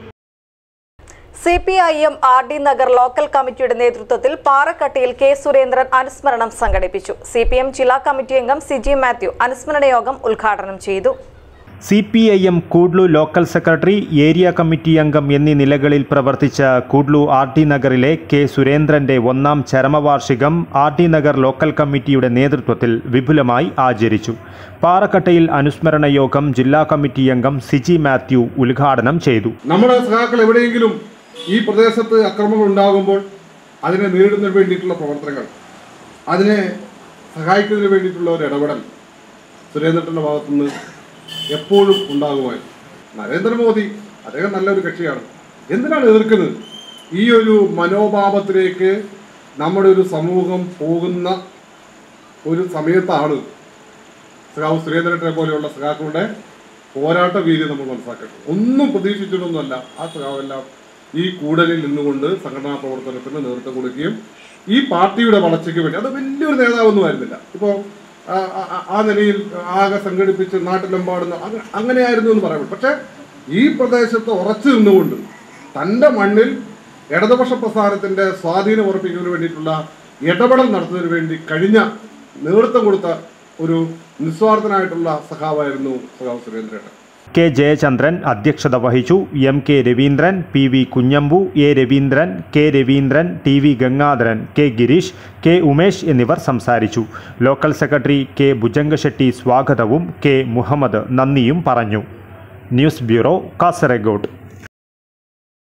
C P I M R D Nagar local കമ്മിറ്റിയുടെ നേതൃത്വത്തിൽ പാറക്കട്ടിയിൽ കെ സുരേന്ദ്രൻ അനുസ്മരണം സംഘടിപ്പിച്ചു സി പി എം ജില്ലാ കമ്മിറ്റി അംഗം സിജി മാത്യു അനുസ്മരണ യോഗം ഉദ്ഘാടനം ചെയ്തു C P I M Koodlu local secretary area committee അംഗം എന്നീ നിലകളിൽ പ്രവർത്തിച്ച കൂഡ്ലു ആർ ടി നഗറിലെ കെ സുരേന്ദ്രന്റെ ഒന്നാം ചരമവാർഷികം ആർ ടി നഗർ ലോക്കൽ കമ്മിറ്റിയുടെ നേതൃത്വത്തിൽ വിപുലമായി ആചരിച്ചു പാറക്കട്ടയിൽ അനുസ്മരണ യോഗം ജില്ലാ കമ്മിറ്റി അംഗം സിജി മാത്യു ഉദ്ഘാടനം ചെയ്തു നമ്മുടെ സഖാക്കൾ എവിടെയെങ്കിലും ഈ പ്രദേശത്ത് അക്രമങ്ങൾ ഉണ്ടാകുമ്പോൾ അതിനെ നേരിടുന്നതിന് വേണ്ടിയിട്ടുള്ള പ്രവർത്തനങ്ങൾ അതിനെ സഹായിക്കുന്നതിന് വേണ്ടിയിട്ടുള്ള ഒരു ഇടപെടൽ സുരേന്ദ്രൻ്റെ ഭാഗത്തുനിന്ന് എപ്പോഴും ഉണ്ടാകുമായിരുന്നു നരേന്ദ്രമോദി അദ്ദേഹം നല്ലൊരു കക്ഷിയാണ് എന്തിനാണ് എതിർക്കുന്നത് ഈ ഒരു മനോഭാവത്തിലേക്ക് നമ്മുടെ ഒരു സമൂഹം പോകുന്ന ഒരു സമയത്താണ് സഖാവ് സുരേന്ദ്രനെ പോലെയുള്ള സഖാക്കളുടെ പോരാട്ട വീര്യം നമ്മൾ മനസ്സിലാക്കണം ഒന്നും പ്രതീക്ഷിച്ചിട്ടൊന്നുമല്ല ആ സഖാവെല്ലാം ഈ കൂടലിൽ നിന്നുകൊണ്ട് സംഘടനാ പ്രവർത്തനത്തിന് നേതൃത്വം കൊടുക്കുകയും ഈ പാർട്ടിയുടെ വളർച്ചയ്ക്ക് വേണ്ടി അത് വലിയൊരു നേതാവൊന്നും ആയിരുന്നില്ല ഇപ്പോൾ ആ നിലയിൽ ആകെ സംഘടിപ്പിച്ച് നാട്ടിലെമ്പാടുന്ന അങ്ങ- അങ്ങനെയായിരുന്നു എന്ന് പറയാൻ പക്ഷേ ഈ പ്രദേശത്ത് ഉറച്ചു നിന്നുകൊണ്ട് തൻ്റെ മണ്ണിൽ ഇടതുപക്ഷ പ്രസ്ഥാനത്തിൻ്റെ സ്വാധീനം ഉറപ്പിക്കുന്നതിന് വേണ്ടിയിട്ടുള്ള ഇടപെടൽ നടത്തുന്നതിന് വേണ്ടി കഴിഞ്ഞ നേതൃത്വം കൊടുത്ത ഒരു നിസ്വാർത്ഥനായിട്ടുള്ള സഖാവായിരുന്നു സഖാവ് സുരേന്ദ്രേട്ടൻ കെ ജയചന്ദ്രൻ അധ്യക്ഷത വഹിച്ചു M K Raveendran P V Kunhambu A Raveendran K Raveendran T V Gangadharan K Gireesh K Umesh എന്നിവർ സംസാരിച്ചു ലോക്കൽ സെക്രട്ടറി കെ ഭുജംഗശെട്ടി സ്വാഗതവും കെ മുഹമ്മദ് നന്ദിയും പറഞ്ഞു ന്യൂസ് ബ്യൂറോ കാസർഗോഡ്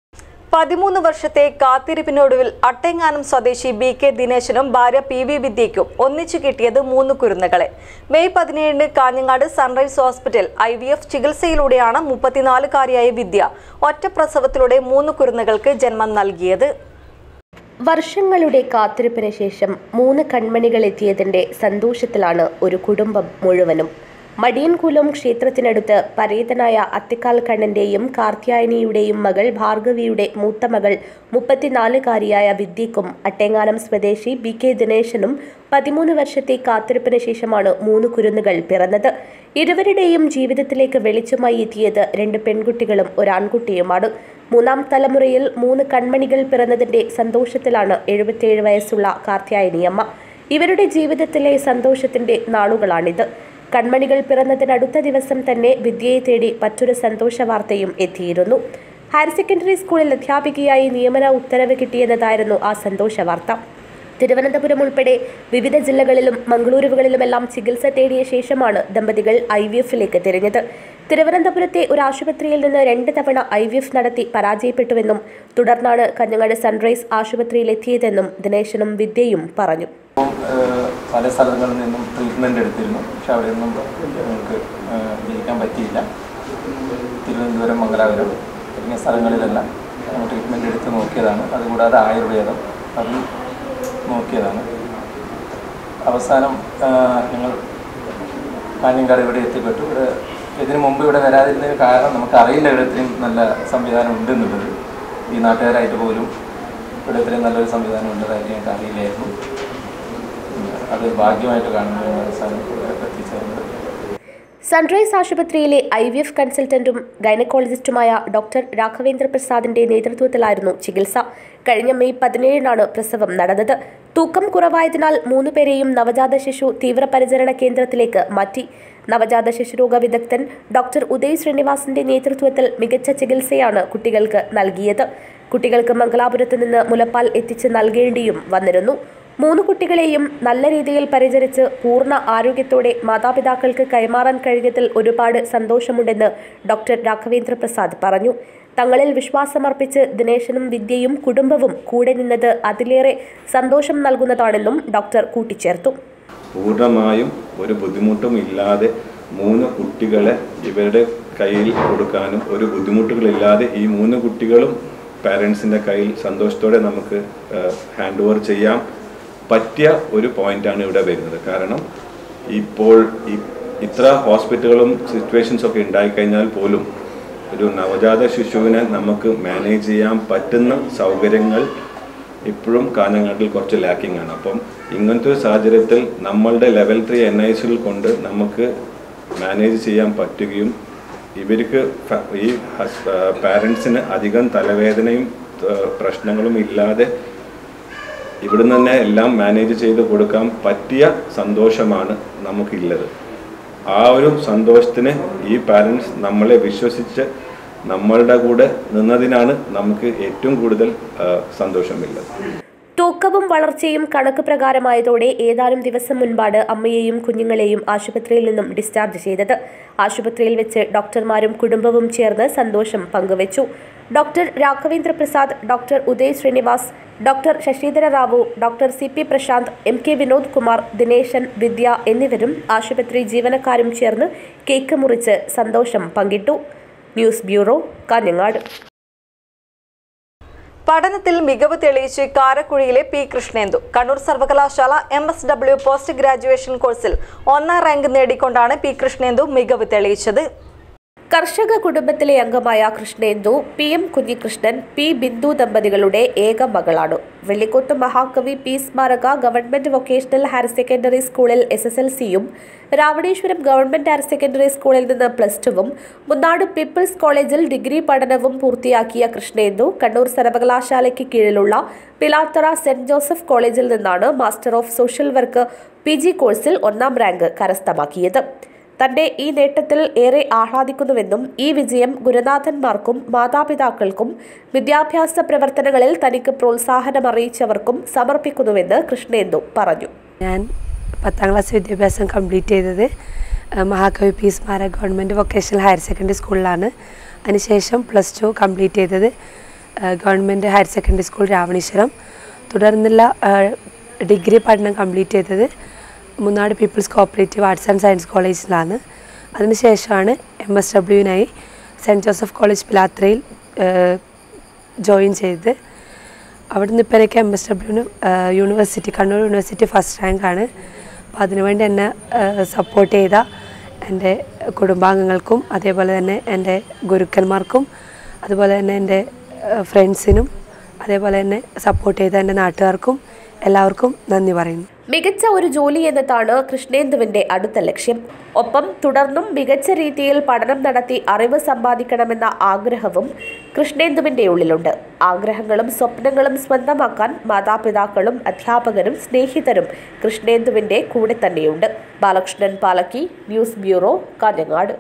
പതിമൂന്ന് വർഷത്തെ കാത്തിരിപ്പിനൊടുവിൽ അട്ടേങ്ങാനം സ്വദേശി ബി കെ ദിനേശനും ഭാര്യ പി വി വിദ്യയ്ക്കും ഒന്നിച്ചു കിട്ടിയത് മൂന്ന് കുരുന്നുകളെ മെയ് പതിനേഴിന് Kanhangad Sunrise hospital I V F ചികിത്സയിലൂടെയാണ് മുപ്പത്തിനാലുകാരിയായ വിദ്യ ഒറ്റപ്രസവത്തിലൂടെ മൂന്ന് കുരുന്നുകൾക്ക് ജന്മം നൽകിയത് വർഷങ്ങളുടെ കാത്തിരിപ്പിന് ശേഷം മൂന്ന് കൺമണികൾ എത്തിയതിന്റെ സന്തോഷത്തിലാണ് ഒരു കുടുംബം മുഴുവനും മടിയൻകുലം ക്ഷേത്രത്തിനടുത്ത് പരേതനായ അത്തിക്കാൽ കണ്ണന്റെയും കാർത്യായനിയുടെയും മകൾ ഭാർഗവിയുടെ മൂത്ത മകൾ മുപ്പത്തിനാലുകാരിയായ വിദ്യക്കും അട്ടേങ്ങാനം സ്വദേശി ബി കെ ദിനേശനും പതിമൂന്ന് വർഷത്തെ കാത്തിരിപ്പിന് ശേഷമാണ് മൂന്ന് കുരുന്നുകൾ പിറന്നത് ഇരുവരുടെയും ജീവിതത്തിലേക്ക് വെളിച്ചമായി എത്തിയത് രണ്ട് പെൺകുട്ടികളും ഒരാൺകുട്ടിയുമാണ് മൂന്നാം തലമുറയിൽ മൂന്ന് കൺമണികൾ പിറന്നതിന്റെ സന്തോഷത്തിലാണ് എഴുപത്തിയേഴ് വയസ്സുള്ള കാർത്യായനിയമ്മ ഇവരുടെ ജീവിതത്തിലെ സന്തോഷത്തിന്റെ നാളുകളാണിത് കൺമണികൾ പിറന്നതിനടുത്ത ദിവസം തന്നെ വിദ്യയെ തേടി മറ്റൊരു സന്തോഷ വാർത്തയും എത്തിയിരുന്നു ഹയർ സെക്കൻഡറി സ്കൂളിൽ അധ്യാപികയായി നിയമന ഉത്തരവ് കിട്ടിയെന്നതായിരുന്നു ആ സന്തോഷ വാർത്ത തിരുവനന്തപുരം ഉൾപ്പെടെ വിവിധ ജില്ലകളിലും മംഗളൂരുകളിലുമെല്ലാം ചികിത്സ തേടിയ ശേഷമാണ് ദമ്പതികൾ ഐ വി എഫിലേക്ക് തിരിഞ്ഞത് തിരുവനന്തപുരത്തെ ഒരു ആശുപത്രിയിൽ നിന്ന് രണ്ട് തവണ ഐ വി എഫ് നടത്തി പരാജയപ്പെട്ടുവെന്നും തുടർന്നാണ് കഞ്ഞങ്ങാട് സൺറൈസ് ആശുപത്രിയിൽ എത്തിയതെന്നും ദിനേശനും വിദ്യയും പറഞ്ഞു ഏഹ് പല സ്ഥലങ്ങളിൽ നിന്നും ട്രീറ്റ്മെൻറ്റ് എടുത്തിരുന്നു പക്ഷെ അവിടെ നിന്നും നമുക്ക് ഏഹ് ജയിക്കാൻ പറ്റിയില്ല തിരുവനന്തപുരം മംഗലാപുരം തുടങ്ങിയ സ്ഥലങ്ങളിലെല്ലാം നമ്മൾ ട്രീറ്റ്മെൻറ്റ് എടുത്ത് നോക്കിയതാണ് അതുകൂടാതെ ആയുർവേദം അതും നോക്കിയതാണ് അവസാനം ഏഹ് ഞങ്ങൾ കാഞ്ഞങ്കാട് ഇവിടെ എത്തിപ്പെട്ടു ഇവിടെ ഇതിനു മുമ്പ് ഇവിടെ വരാതിരുന്നതിന് കാരണം നമുക്ക് അറിയില്ല ഇവിടെ ഇത്രയും നല്ല സംവിധാനം ഉണ്ടെന്നുള്ളത് ഈ നാട്ടുകാരായിട്ട് പോലും ഇവിടെ ഇത്രയും നല്ലൊരു സംവിധാനം ഉള്ളതായിട്ട് ഞങ്ങൾക്ക് അറിയില്ലായിരുന്നു അത് ഭാഗ്യമായിട്ട് കാണുന്നു ഞങ്ങൾ അവസാനം ഇവിടെ എത്തിച്ചേർന്നത് സൺറൈസ് ആശുപത്രിയിലെ ഐ വി എഫ് കൺസൾട്ടന്റും ഗൈനക്കോളജിസ്റ്റുമായ ഡോക്ടർ രാഘവേന്ദ്ര പ്രസാദിന്റെ നേതൃത്വത്തിലായിരുന്നു ചികിത്സ കഴിഞ്ഞ മെയ് പതിനേഴിനാണ് പ്രസവം നടന്നത് തൂക്കം കുറവായതിനാൽ മൂന്നുപേരെയും നവജാത ശിശു തീവ്രപരിചരണ കേന്ദ്രത്തിലേക്ക് മാറ്റി നവജാത ശിശുരോഗ വിദഗ്ധൻ ഡോക്ടർ ഉദയ് ശ്രീനിവാസിന്റെ നേതൃത്വത്തിൽ മികച്ച ചികിത്സയാണ് കുട്ടികൾക്ക് നൽകിയത് കുട്ടികൾക്ക് മംഗലാപുരത്ത് നിന്ന് മുലപ്പാൽ എത്തിച്ച് നൽകേണ്ടിയും വന്നിരുന്നു മൂന്ന് കുട്ടികളെയും നല്ല രീതിയിൽ പരിചരിച്ച് പൂർണ്ണ ആരോഗ്യത്തോടെ മാതാപിതാക്കൾക്ക് കൈമാറാൻ കഴിഞ്ഞതിൽ ഒരുപാട് സന്തോഷമുണ്ടെന്ന് ഡോക്ടർ രാഘവേന്ദ്ര പ്രസാദ് പറഞ്ഞു തങ്ങളിൽ വിശ്വാസമർപ്പിച്ച് ദിനേശനും വിദ്യയും കുടുംബവും കൂടെ നിന്നത് അതിലേറെ സന്തോഷം നൽകുന്നതാണെന്നും ഡോക്ടർ കൂട്ടിച്ചേർത്തു പൂർണ്ണമായും ഒരു ബുദ്ധിമുട്ടും ഇല്ലാതെ മൂന്ന് കുട്ടികളെ ഇവരുടെ കയ്യിൽ കൊടുക്കാനും ഒരു ബുദ്ധിമുട്ടുകളില്ലാതെ ഈ മൂന്ന് കുട്ടികളും പാരൻസിൻ്റെ കയ്യിൽ സന്തോഷത്തോടെ നമുക്ക് ഹാൻഡ് ഓവർ ചെയ്യാം പറ്റിയ ഒരു പോയിന്റാണ് ഇവിടെ വരുന്നത് കാരണം ഇപ്പോൾ ഈ- ഇത്ര ഹോസ്പിറ്റലുകളും സിറ്റുവേഷൻസ് ഒക്കെ ഉണ്ടായിക്കഴിഞ്ഞാൽ പോലും ഒരു നവജാത ശിശുവിനെ നമുക്ക് മാനേജ് ചെയ്യാൻ പറ്റുന്ന സൗകര്യങ്ങൾ ഇപ്പോഴും കാഞ്ഞങ്ങാട്ടിൽ കുറച്ച് ലാക്കിംഗ് ആണ് അപ്പം ഇങ്ങനത്തെ ഒരു സാഹചര്യത്തിൽ നമ്മളുടെ ലെവൽ ത്രീ എൻ ഐ സിയിൽ കൊണ്ട് നമുക്ക് മാനേജ് ചെയ്യാൻ പറ്റുകയും ഇവർക്ക് ഫ- ഈ പാരൻസിന് അധികം തലവേദനയും ഏഹ്, പ്രശ്നങ്ങളും ഇല്ലാതെ ഇവിടുന്ന് തന്നെ എല്ലാം മാനേജ് ചെയ്ത് കൊടുക്കാൻ പറ്റിയ സന്തോഷമാണ് നമുക്കുള്ളത് ആ ഒരു സന്തോഷത്തിന് ഈ പാരൻസ് നമ്മളെ വിശ്വസിച്ച് നമ്മളുടെ കൂടെ നിന്നതിനാണ് നമുക്ക് ഏറ്റവും കൂടുതൽ ആ, സന്തോഷമുള്ളത് തൂക്കവും വളർച്ചയും കണക്ക് പ്രകാരമായതോടെ ഏതാനും ദിവസം മുൻപാണ് അമ്മയെയും കുഞ്ഞുങ്ങളെയും ആശുപത്രിയിൽ നിന്നും ഡിസ്ചാർജ് ചെയ്തത് ആശുപത്രിയിൽ വെച്ച് ഡോക്ടർമാരും കുടുംബവും ചേർന്ന് സന്തോഷം പങ്കുവച്ചു doctor Raghavendra Prasad doctor Uday Srinivas doctor Sasidhara Rao doctor C P Prashanth M K Vinod Kumar Dineshan Vidya എന്നിവരും ആശുപത്രി ജീവനക്കാരും ചേർന്ന് കേക്ക് മുറിച്ച് സന്തോഷം പങ്കിട്ടു ന്യൂസ് ബ്യൂറോ കാഞ്ഞങ്ങാട് പഠനത്തിൽ മികവ് തെളിയിച്ച് കാരക്കുഴിയിലെ പി കൃഷ്ണേന്ദു കണ്ണൂർ സർവകലാശാല M S W post graduation കോഴ്സിൽ ഒന്നാം റാങ്ക് നേടിക്കൊണ്ടാണ് പി കൃഷ്ണേന്ദു മികവ് തെളിയിച്ചത് കർഷക കുടുംബത്തിലെ അംഗമായ Krishnendu P M Kunhikrishnan P Bindu ദമ്പതികളുടെ ഏക മകളാണ് വെള്ളിക്കോട്ട് മഹാകവി പി സ്മാരക ഗവൺമെന്റ് വൊക്കേഷണൽ ഹയർ സെക്കൻഡറി സ്കൂളിൽ എസ് എസ് എൽ സിയും രാവണേശ്വരം ഗവൺമെന്റ് ഹയർ സെക്കൻഡറി സ്കൂളിൽ നിന്ന് പ്ലസ് ടുവും മുന്നാട് പീപ്പിൾസ് കോളേജിൽ ഡിഗ്രി പഠനവും പൂർത്തിയാക്കിയ കൃഷ്ണേന്ദു കണ്ണൂർ സർവകലാശാലയ്ക്ക് കീഴിലുള്ള പിലാത്തറ സെന്റ് ജോസഫ് കോളേജിൽ നിന്നാണ് master of social work P G കോഴ്സിൽ ഒന്നാം റാങ്ക് കരസ്ഥമാക്കിയത് തന്റെ ഈ നേട്ടത്തിൽ ഏറെ ആഹ്ലാദിക്കുന്നുവെന്നും ഈ വിജയം ഗുരുനാഥന്മാർക്കും മാതാപിതാക്കൾക്കും വിദ്യാഭ്യാസ പ്രവർത്തനങ്ങളിൽ തനിക്ക് പ്രോത്സാഹനം അറിയിച്ചവർക്കും സമർപ്പിക്കുന്നുവെന്ന് കൃഷ്ണേന്ദു പറഞ്ഞു ഞാൻ പത്താം ക്ലാസ് വിദ്യാഭ്യാസം കംപ്ലീറ്റ് ചെയ്തത് ആ, മഹാകവി പി സ്മാരക ഗവൺമെൻറ് വൊക്കേഷണൽ ഹയർ സെക്കൻഡറി സ്കൂളിലാണ് അതിനുശേഷം പ്ലസ് ടു കംപ്ലീറ്റ് ചെയ്തത് government higher secondary school Ravaneeswaram തുടർന്നുള്ള ആ, ഡിഗ്രി പഠനം കംപ്ലീറ്റ് ചെയ്തത് Munnad people's cooperative arts and science കോളേജിലാണ് അതിനുശേഷമാണ് എം എസ് ഡബ്ല്യുവിനായി സെൻറ്റ് ജോസഫ് കോളേജ് പിലാത്രയിൽ ജോയിൻ ചെയ്ത് അവിടുന്ന് ഇപ്പോൾ എനിക്ക് എം എസ് ഡബ്ല്യുവിന് യൂണിവേഴ്സിറ്റി കണ്ണൂർ യൂണിവേഴ്സിറ്റി ഫസ്റ്റ് റാങ്കാണ് അപ്പോൾ അതിനുവേണ്ടി എന്നെ സപ്പോർട്ട് ചെയ്ത എൻ്റെ കുടുംബാംഗങ്ങൾക്കും അതേപോലെ തന്നെ എൻ്റെ ഗുരുക്കന്മാർക്കും അതുപോലെ തന്നെ എൻ്റെ ഫ്രണ്ട്സിനും അതേപോലെ തന്നെ സപ്പോർട്ട് ചെയ്ത എൻ്റെ നാട്ടുകാർക്കും എല്ലാവർക്കും നന്ദി പറയുന്നു മികച്ച ഒരു ജോലി എന്നതാണ് കൃഷ്ണേന്ദുവിന്റെ അടുത്ത ലക്ഷ്യം ഒപ്പം തുടർന്നും മികച്ച രീതിയിൽ പഠനം നടത്തി അറിവ് സമ്പാദിക്കണമെന്ന ആഗ്രഹവും കൃഷ്ണേന്ദുവിന്റെ ഉള്ളിലുണ്ട് ആഗ്രഹങ്ങളും സ്വപ്നങ്ങളും സ്വന്തമാക്കാൻ മാതാപിതാക്കളും അധ്യാപകരും സ്നേഹിതരും കൃഷ്ണേന്ദുവിന്റെ കൂടെ തന്നെയുണ്ട് Balakrishnan Palakki news bureau Kanhangad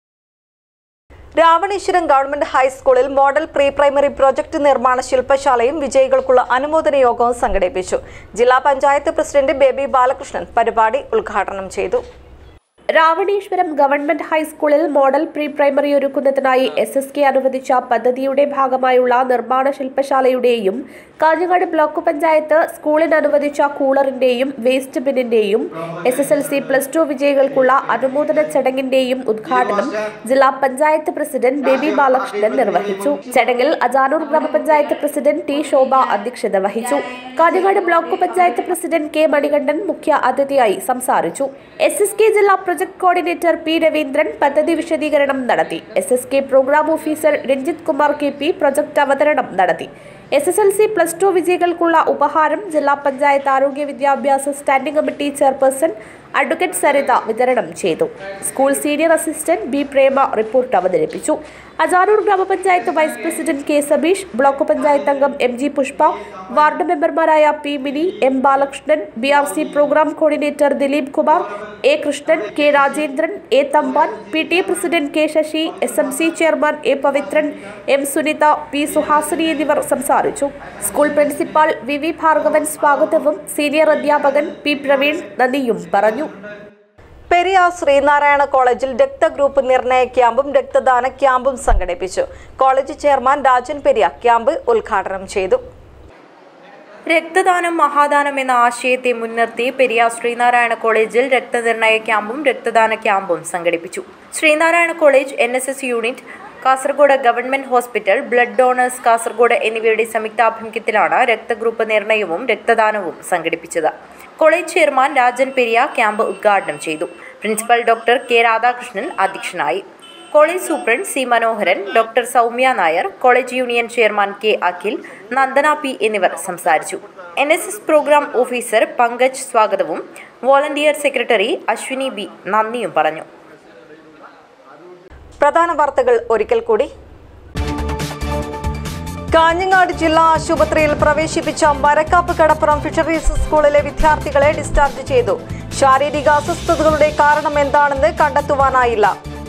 Ravaneeswaram government ഹൈസ്കൂളിൽ മോഡൽ പ്രീ പ്രൈമറി പ്രൊജക്ട് നിർമ്മാണ ശില്പശാലയും വിജയികൾക്കുള്ള അനുമോദന യോഗവും സംഘടിപ്പിച്ചു ജില്ലാ പഞ്ചായത്ത് പ്രസിഡന്റ് ബേബി ബാലകൃഷ്ണൻ പരിപാടി ഉദ്ഘാടനം ചെയ്തു രാവണീശ്വരം ഗവൺമെന്റ് ഹൈസ്കൂളിൽ മോഡൽ പ്രീ പ്രൈമറി ഒരുക്കുന്നതിനായി എസ് എസ് കെ അനുവദിച്ച പദ്ധതിയുടെ ഭാഗമായുള്ള നിർമ്മാണ ശില്പശാലയുടെയും കാഞ്ഞങ്ങാട് ബ്ലോക്ക് പഞ്ചായത്ത് സ്കൂളിന് അനുവദിച്ച കൂളറിന്റെയും വേസ്റ്റ് ബിന്നിന്റെയും S S L C plus two വിജയികൾക്കുള്ള അനുമോദന ചടങ്ങിന്റെയും ഉദ്ഘാടനം ജില്ലാ പഞ്ചായത്ത് പ്രസിഡന്റ് ബേബി ബാലകൃഷ്ണൻ നിർവഹിച്ചു ചടങ്ങിൽ അജാനൂർ ഗ്രാമപഞ്ചായത്ത് പ്രസിഡന്റ് ടി ശോഭ അധ്യക്ഷത വഹിച്ചു Kanhangad block panchayat president K Manikandan മുഖ്യ അതിഥിയായി സംസാരിച്ചു എസ് എസ് കെ ജില്ലാ പ്രൊജക്ട് കോർഡിനേറ്റർ പി രവീന്ദ്രൻ പദ്ധതി വിശദീകരണം നടത്തി S S K programme officer Ranjith Kumar K P project അവതരണം നടത്തി S S L C plus two വിജയികൾക്കുള്ള ഉപഹാരം ജില്ലാ പഞ്ചായത്ത് ആരോഗ്യ വിദ്യാഭ്യാസ standing committee chairperson advocate Saritha വിതരണം ചെയ്തു school senior assistant B Prema report അവതരിപ്പിച്ചു Ajanur grama panchayat vice president K Sabeesh block panchayat അംഗം എം ജി പുഷ്പ വാർഡ് മെമ്പർമാരായ P Mini M Balakrishnan B R C programme coordinator Dileep Kumar A Krishnan K Rajendran A Thampan P T A president K Sasi S M C chairman A Pavithran M Sunitha P Suhasini എന്നിവർ സംസാരിച്ചു school principal V V Bhargavan സ്വാഗതവും senior അധ്യാപകൻ P Praveen നന്ദിയും പറഞ്ഞു പെരിയാർ ശ്രീനാരായണ കോളേജിൽ രക്തഗ്രൂപ്പ് നിർണയ ക്യാമ്പും രക്തദാന ക്യാമ്പും സംഘടിപ്പിച്ചു college chairman Rajan Periya camp ഉദ്ഘാടനം ചെയ്തു രക്തദാനം മഹാദാനം എന്ന ആശയത്തെ മുൻനിർത്തി പെരിയാർ ശ്രീനാരായണ കോളേജിൽ രക്തനിർണയ ക്യാമ്പും രക്തദാന ക്യാമ്പും സംഘടിപ്പിച്ചു Sreenarayana college N S S unit Kasaragod government hospital blood donors Kasaragod എന്നിവയുടെ സംയുക്താഭിമുഖ്യത്തിലാണ് രക്തഗ്രൂപ്പ് നിർണയവും രക്തദാനവും സംഘടിപ്പിച്ചത് college chairman Rajan Periya camp ഉദ്ഘാടനം ചെയ്തു പ്രിൻസിപ്പൽ ഡോക്ടർ കെ രാധാകൃഷ്ണൻ അധ്യക്ഷനായി college superintendent C Manoharan doctor Soumya Nair college union chairman K Akhil Nandana P എന്നിവർ സംസാരിച്ചു N S S programme officer Pankaj സ്വാഗതവും വോളണ്ടിയർ സെക്രട്ടറി അശ്വിനി ബി നന്ദിയും പറഞ്ഞു പ്രധാന വാർത്തകൾ ഒരിക്കൽ കൂടി കാഞ്ഞങ്ങാട് ജില്ലാ ആശുപത്രിയിൽ പ്രവേശിപ്പിച്ച മരക്കാപ്പ് കടപ്പുറം ഫിഷറീസ് സ്കൂളിലെ വിദ്യാർത്ഥികളെ ഡിസ്ചാർജ് ചെയ്തു ശാരീരിക അസ്വസ്ഥതകളുടെ കാരണം എന്താണെന്ന് കണ്ടെത്തുവാനായില്ല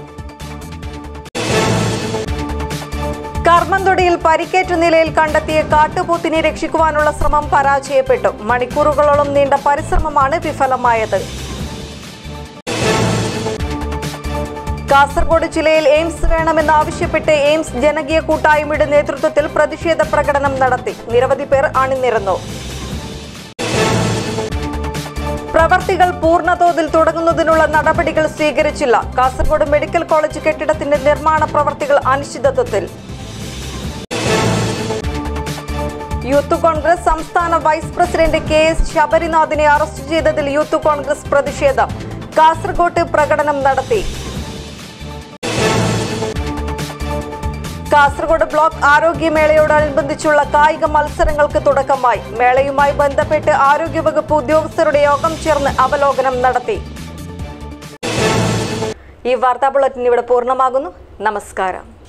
കർമ്മന്തൊടിയിൽ പരിക്കേറ്റ നിലയിൽ കണ്ടെത്തിയ കാട്ടുപോത്തിനെ രക്ഷിക്കുവാനുള്ള ശ്രമം പരാജയപ്പെട്ടു മണിക്കൂറുകളോളം നീണ്ട പരിശ്രമമാണ് വിഫലമായത് കാസർഗോഡ് ജില്ലയിൽ എയിംസ് വേണമെന്നാവശ്യപ്പെട്ട് എയിംസ് ജനകീയ കൂട്ടായ്മയുടെ നേതൃത്വത്തിൽ പ്രതിഷേധ പ്രകടനം നടത്തി നിരവധി പേർ അണിനിരന്നു പ്രവർത്തികൾ പൂർണ്ണതോതിൽ തുടങ്ങുന്നതിനുള്ള നടപടികൾ സ്വീകരിച്ചില്ല കാസർഗോഡ് മെഡിക്കൽ കോളേജ് കെട്ടിടത്തിന്റെ നിർമ്മാണ പ്രവർത്തികൾ അനിശ്ചിതത്വത്തിൽ യൂത്ത് കോൺഗ്രസ് സംസ്ഥാന വൈസ് പ്രസിഡന്റ് കെ എസ് ശബരിനാഥിനെ അറസ്റ്റ് ചെയ്തതിൽ യൂത്ത് കോൺഗ്രസ് പ്രതിഷേധം കാസർഗോട്ട് പ്രകടനം നടത്തി കാസർഗോഡ് ബ്ലോക്ക് ആരോഗ്യമേളയോടനുബന്ധിച്ചുള്ള കായിക മത്സരങ്ങൾക്ക് തുടക്കമായി മേളയുമായി ബന്ധപ്പെട്ട് ആരോഗ്യവകുപ്പ് ഉദ്യോഗസ്ഥരുടെ യോഗം ചേർന്ന് അവലോകനം നടത്തി ഈ വാർത്താ ബുള്ളറ്റിൻ ഇവിടെ പൂർണ്ണമാകുന്നു നമസ്കാരം